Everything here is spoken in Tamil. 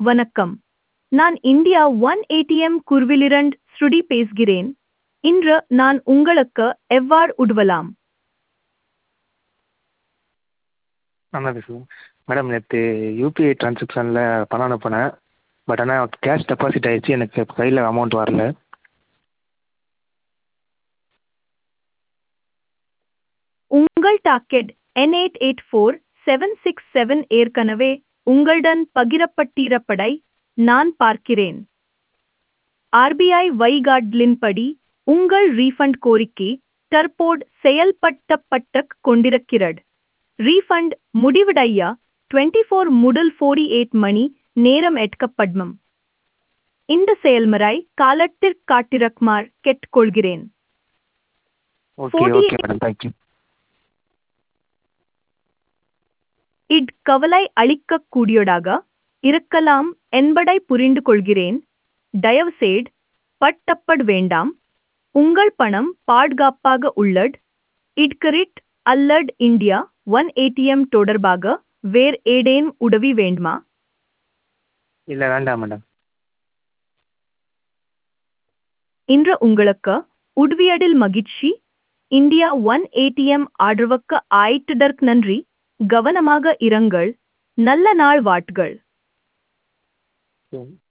வணக்கம் நான் இந்தியா ஒன் ஏடிஎம் குர்விலிரண்ட் ஸ்ருடி பேசுகிறேன் இன்று நான் உங்களுக்கு எவ்வாறு உதவலாம் நான் தான் பேசுகிறேன் மேடம் நேற்று யூபிஐ ட்ரான்ஸாக்ஷனில் பணம் அனுப்பினேன் பட் ஆனால் கேஷ் டெபாசிட் ஆகிடுச்சி எனக்கு கையில் அமௌண்ட் வரல உங்கள் docket N eight eight four seven six seven ஏற்கனவே உங்களுடன் பகிரப்பட்டிருப்பதை நான் பார்க்கிறேன் ஆர்பிஐ வழிகாட்டலின்படி உங்கள் ரீஃபண்ட் கோரிக்கை தற்போது செயல்படுத்தப்பட்டு கொண்டிருக்கிறது ரீஃபண்ட் முடிவடைய டுவெண்ட்டி ஃபோர் முதல் ஃபோர்டி எயிட் மணி நேரம் எடுக்கப்படும் இந்த செயல்முறை காலத்திற்கு காட்டிருக்குமாறு கேட்டுக்கொள்கிறேன் okay Forty okay madam thank you it கவலை அளிக்கக்கூடியதாக இருக்கலாம் என்பதை புரிந்து கொள்கிறேன் தயவுசெய்து பட்டப்பட வேண்டாம் உங்கள் பணம் பாதுகாப்பாக உள்ளது இட்கரிட் அல்லது இந்தியா ஒன் ஏடிஎம் தொடர்பாக வேறு ஏதேனும் உதவி வேண்டுமா இல்லை வேண்டாம் மேடம் இன்று உங்களுக்கு உதவியதில் மகிழ்ச்சி இந்தியா ஒன் ஏடிஎம் ஆதரவுக்கு ஆயிட்டதற்கு நன்றி கவனமாக இருங்கள் நல்ல நாள் வாட்கள் சரி